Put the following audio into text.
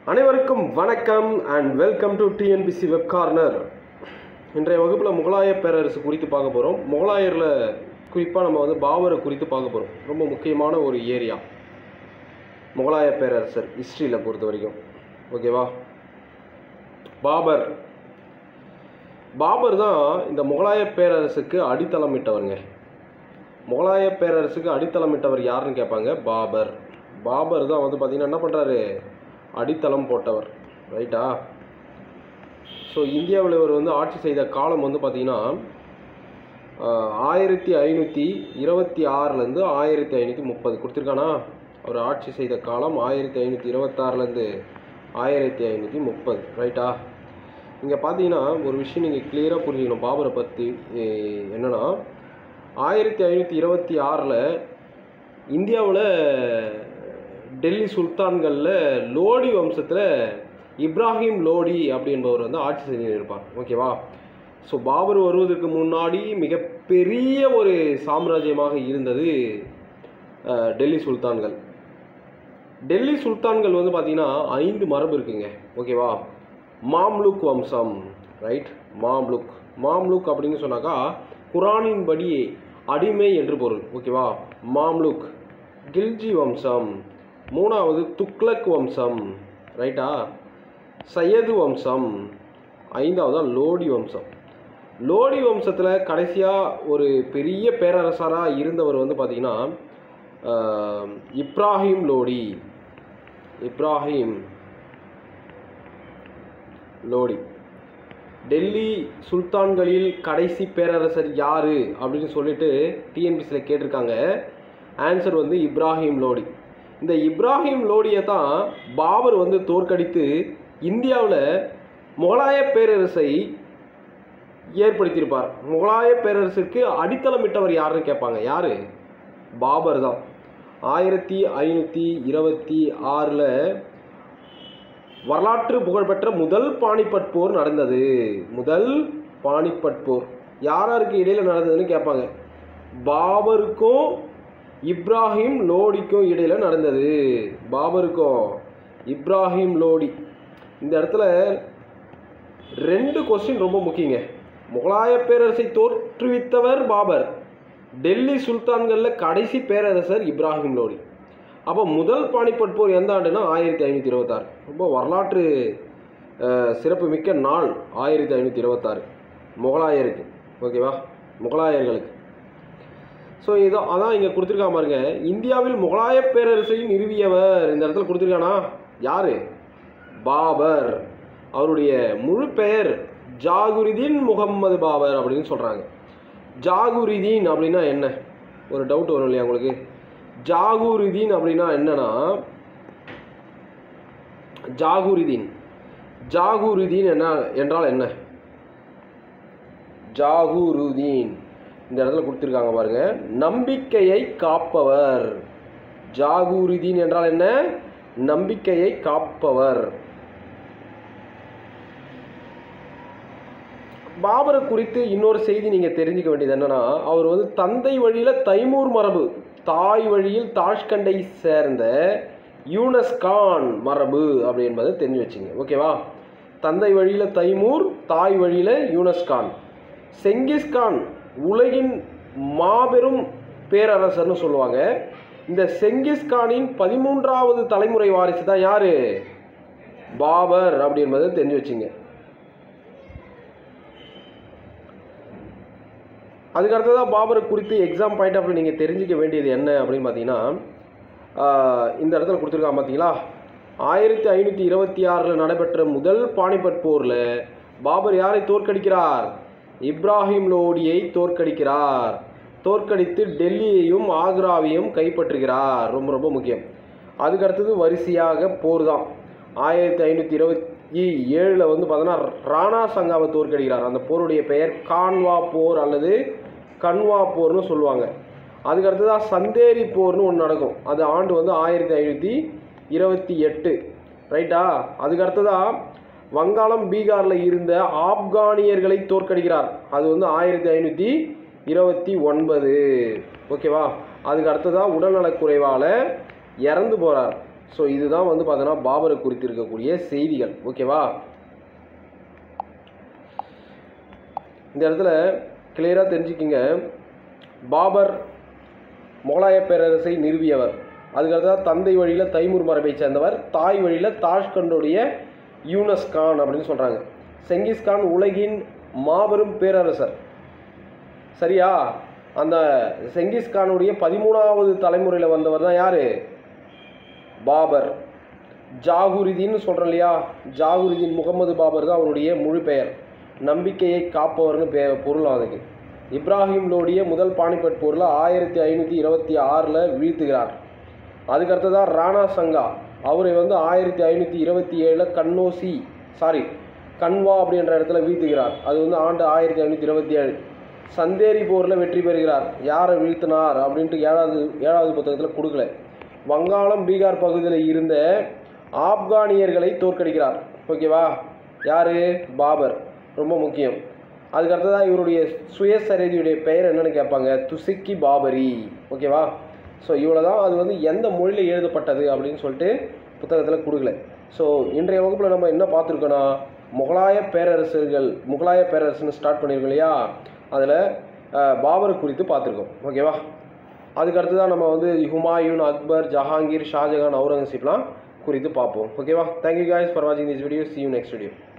அனைவருக்கும் வணக்கம் and welcome to TNPSC web corner இன்றைய வகுப்பில் முகலாய பேரரசு குறித்து பார்க்க போகிறோம் முகலாயரில் குறிப்பாக நம்ம வந்து பாபரை குறித்து பார்க்க போகிறோம் ரொம்ப முக்கியமான ஒரு ஏரியா முகலாய பேரரசர் ஹிஸ்ட்ரியில் பொறுத்த வரைக்கும் ஓகேவா பாபர் பாபர் தான் இந்த முகலாய பேரரசுக்கு அடித்தளமிட்டவருங்க முகலாய பேரரசுக்கு அடித்தளமிட்டவர் யாருன்னு கேட்பாங்க பாபர் பாபர் தான் வந்து பார்த்திங்கன்னா என்ன பண்ணுறாரு அடித்தளம் போட்டவர் ரைட்டா ஸோ இந்தியாவில் இவர் வந்து ஆட்சி செய்த காலம் வந்து பார்த்திங்கன்னா ஆயிரத்தி ஐநூற்றி இருபத்தி ஆறுலேருந்து ஆயிரத்தி ஐநூற்றி முப்பது கொடுத்துருக்கானா அவர் ஆட்சி செய்த காலம் ஆயிரத்தி ஐநூற்றி இருபத்தாறுலேருந்து ஆயிரத்தி ஐநூற்றி முப்பது ரைட்டா இங்கே பார்த்தீங்கன்னா ஒரு விஷயம் நீங்கள் கிளியராக புரிஞ்சுக்கணும் பாபரை பற்றி என்னென்னா ஆயிரத்தி ஐநூற்றி இருபத்தி ஆறில் இந்தியாவில் டெல்லி சுல்தான்களில் லோடி வம்சத்தில் இப்ராஹிம் லோடி அப்படின்பவர் வந்து ஆட்சி செஞ்சு இருப்பார் ஓகேவா ஸோ பாபர் வருவதற்கு முன்னாடி மிகப்பெரிய ஒரு சாம்ராஜ்யமாக இருந்தது அஹ், டெல்லி சுல்தான்கள் டெல்லி சுல்தான்கள் வந்து பார்த்திங்கன்னா ஐந்து மரபு இருக்குங்க ஓகேவா மாம்லுக் வம்சம் ரைட் மாம்லுக் மாம்லுக் அப்படின்னு சொன்னாக்கா குரானின் படி அடிமை என்று பொருள் ஓகேவா மாம்லுக் கில்ஜி வம்சம் மூணாவது துக்ளக் வம்சம் ரைட்டா சையது வம்சம் ஐந்தாவது லோடி வம்சம் லோடி வம்சத்தில் கடைசியாக ஒரு பெரிய பேரரசராக இருந்தவர் வந்து பார்த்திங்கன்னா ஆஹ், இப்ராஹிம் லோடி இப்ராஹிம் லோடி டெல்லி சுல்தான்களில் கடைசி பேரரசர் யாரு அப்படின்னு சொல்லிட்டு டிஎன்பிசியில் கேட்டிருக்காங்க ஆன்சர் வந்து இப்ராஹிம் லோடி இந்த இப்ராஹிம் லோடியை தான் பாபர் வந்து தோற்கடித்து இந்தியாவில் முகலாய பேரரசை ஏற்படுத்தியிருப்பார் முகலாய பேரரசுக்கு அடித்தளமிட்டவர் யாருன்னு கேட்பாங்க யாரு பாபர் தான் ஆயிரத்தி ஐநூற்றி இருபத்தி ஆறில் வரலாற்று புகழ்பெற்ற முதல் பானிபட் போர் நடந்தது முதல் பானிபட் போர் யார் யாருக்கு இடையில நடந்ததுன்னு கேட்பாங்க பாபருக்கும் இப்ராஹிம் லோடிக்கும் இடையில நடந்தது பாபருக்கும் இப்ராஹிம் லோடி இந்த இடத்துல ரெண்டு கொஸ்டின் ரொம்ப முக்கியங்க முகலாய பேரரசை தோற்றுவித்தவர் பாபர் டெல்லி சுல்தான்களில் கடைசி பேரரசர் இப்ராஹிம் லோடி அப்போ முதல் பானிபட் போர் எந்த ஆண்டுனா ஆயிரத்தி ஐநூற்றி இருபத்தாறு ரொம்ப வரலாற்று அஹ், சிறப்புமிக்க நாள் ஆயிரத்தி ஐநூற்றி இருபத்தாறு முகலாயருக்கு ஓகேவா முகலாயர்களுக்கு ஸோ இதோ அதான் இங்கே கொடுத்துருக்கா பாருங்க இந்தியாவில் முகலாய பேரரசை நிறுவியவர் இந்த இடத்துல கொடுத்துருக்கானா யாரு பாபர் அவருடைய முழு பெயர் ஜாகுருதீன் முகம்மது பாபர் அப்படின்னு சொல்கிறாங்க ஜாகுருதீன் அப்படின்னா என்ன ஒரு டவுட் வரும் இல்லையா உங்களுக்கு ஜாகுருதீன் அப்படின்னா என்னன்னா ஜாகுருதீன் ஜாகுருதீன் என்ன என்றால் என்ன ஜாகுருதீன் இந்த இடத்துல கொடுத்துருக்காங்க பாருங்க நம்பிக்கையை காப்பவர் ஜாகுருதீன் என்றால் என்ன நம்பிக்கையை காப்பவர் பாபரை குறித்து இன்னொரு செய்தி நீங்கள் தெரிஞ்சுக்க வேண்டியது என்னன்னா அவர் வந்து தந்தை வழியில் தைமூர் மரபு தாய் வழியில் தாஷ்கண்டை சேர்ந்த யூனஸ் கான் மரபு அப்படி என்பதை தெரிஞ்சு வச்சுங்க ஓகேவா தந்தை வழியில் தைமூர் தாய் வழியில் யூனஸ் கான் செங்கிஸ்கான் உலகின் மாபெரும் பேரரசர்னு சொல்லுவாங்க இந்த செங்கிஸ்கானின் பதிமூன்றாவது தலைமுறை வாரிசு தான் யாரு பாபர் அப்படி என்பதை தெரிஞ்சு வச்சுங்க அதுக்கு அடுத்ததாக பாபரை குறித்து எக்ஸாம் பாயிண்ட் ஆஃப் நீங்கள் தெரிஞ்சிக்க வேண்டியது என்ன அப்படின்னு பார்த்தீங்கன்னா ஆஹ், இந்த இடத்துல கொடுத்துருக்காங்க பார்த்தீங்களா ஆயிரத்தி ஐநூற்றி இருபத்தி ஆறில் நடைபெற்ற முதல் பானிபட் போரில் பாபர் யாரை தோற்கடிக்கிறார் இப்ராஹிம் லோடியை தோற்கடிக்கிறார் தோற்கடித்து டெல்லியையும் ஆக்ராவையும் கைப்பற்றுகிறார் ரொம்ப ரொம்ப முக்கியம் அதுக்கு அடுத்தது வரிசையாக போர் தான் ஆயிரத்தி ஐநூற்றி இருபத்தி ஏழில் வந்து பார்த்தோன்னா ராணா சங்காவை தோற்கடிக்கிறார் அந்த போருடைய பெயர் கான்வா போர் அல்லது கன்வா போர்னு சொல்லுவாங்க அதுக்கு அடுத்ததாக சந்தேரி போர்னு ஒன்று நடக்கும் அது ஆண்டு வந்து ஆயிரத்தி ஐநூற்றி இருபத்தி எட்டு ரைட்டா அதுக்கு அடுத்ததாக வங்காளம் பீகாரில் இருந்த ஆப்கானியர்களை தோற்கடிக்கிறார் அது வந்து ஆயிரத்தி ஐநூற்றி இருபத்தி ஒன்பது ஓகேவா அதுக்கு அடுத்ததாக உடல்நலக்குறைவால் இறந்து போகிறார் ஸோ இதுதான் வந்து பார்த்தோன்னா பாபரை குறித்து இருக்கக்கூடிய செய்திகள் ஓகேவா இந்த இடத்துல கிளியராக தெரிஞ்சுக்கிங்க பாபர் முகலாய பேரரசை நிறுவியவர் அதுக்கடுத்தது தந்தை வழியில் தைமூர் மரபை சேர்ந்தவர் தாய் வழியில் தாஷ்கண்டுடைய யூனஸ் கான் அப்படின்னு சொல்கிறாங்க செங்கிஸ்கான் உலகின் மாபெரும் பேரரசர் சரியா அந்த செங்கிஸ்கானுடைய பதிமூணாவது தலைமுறையில் வந்தவர் தான் யார் பாபர் ஜாகுருதீன்னு சொல்கிறோம் இல்லையா ஜாகுருதீன் முகமது பாபர் தான் அவருடைய முழு பெயர் நம்பிக்கையை காப்பவர்னு பே பொருள் அதுக்கு இப்ராஹிம் லோடிய முதல் பானிபட் போரில் ஆயிரத்தி ஐநூற்றி இருபத்தி ஆறில் வீழ்த்துகிறார் அதுக்கடுத்ததான் ராணா சங்கா அவரை வந்து ஆயிரத்தி ஐநூற்றி இருபத்தி ஏழில் கண்ணோசி சாரி கன்வா அப்படின்ற இடத்துல வீழ்த்துகிறார் அது வந்து ஆண்டு ஆயிரத்தி ஐநூற்றி இருபத்தி ஏழு சந்தேரி போரில் வெற்றி பெறுகிறார் யாரை வீழ்த்தினார் அப்படின்ட்டு ஏழாவது ஏழாவது புத்தகத்தில் கொடுக்கல வங்காளம் பீகார் பகுதியில் இருந்த ஆப்கானியர்களை தோற்கடிக்கிறார் ஓகேவா யார் பாபர் ரொம்ப முக்கியம் அதுக்கடுத்ததான் இவருடைய சுயசரிதியுடைய பெயர் என்னன்னு கேட்பாங்க துசிக்கி பாபரி ஓகேவா ஸோ இவ்வளோ தான் அது வந்து எந்த மொழியில் எழுதப்பட்டது அப்படின்னு சொல்லிட்டு புத்தகத்தில் கொடுக்கல ஸோ இன்றைய வகுப்பில் நம்ம என்ன பார்த்துருக்கோன்னா முகலாய பேரரசர்கள் முகலாய பேரரசுன்னு ஸ்டார்ட் பண்ணியிருக்கோம் இல்லையா அதில் பாபர் குறித்து பார்த்துருக்கோம் ஓகேவா அதுக்கு அடுத்து தான் நம்ம வந்து ஹுமாயூன் அக்பர் ஜஹாங்கீர் ஷாஜகான் அவுரங்கசீப்லாம் குறித்து பார்ப்போம் ஓகேவா தேங்க்யூ guys ஃபார் வாட்சிங் this video see you next video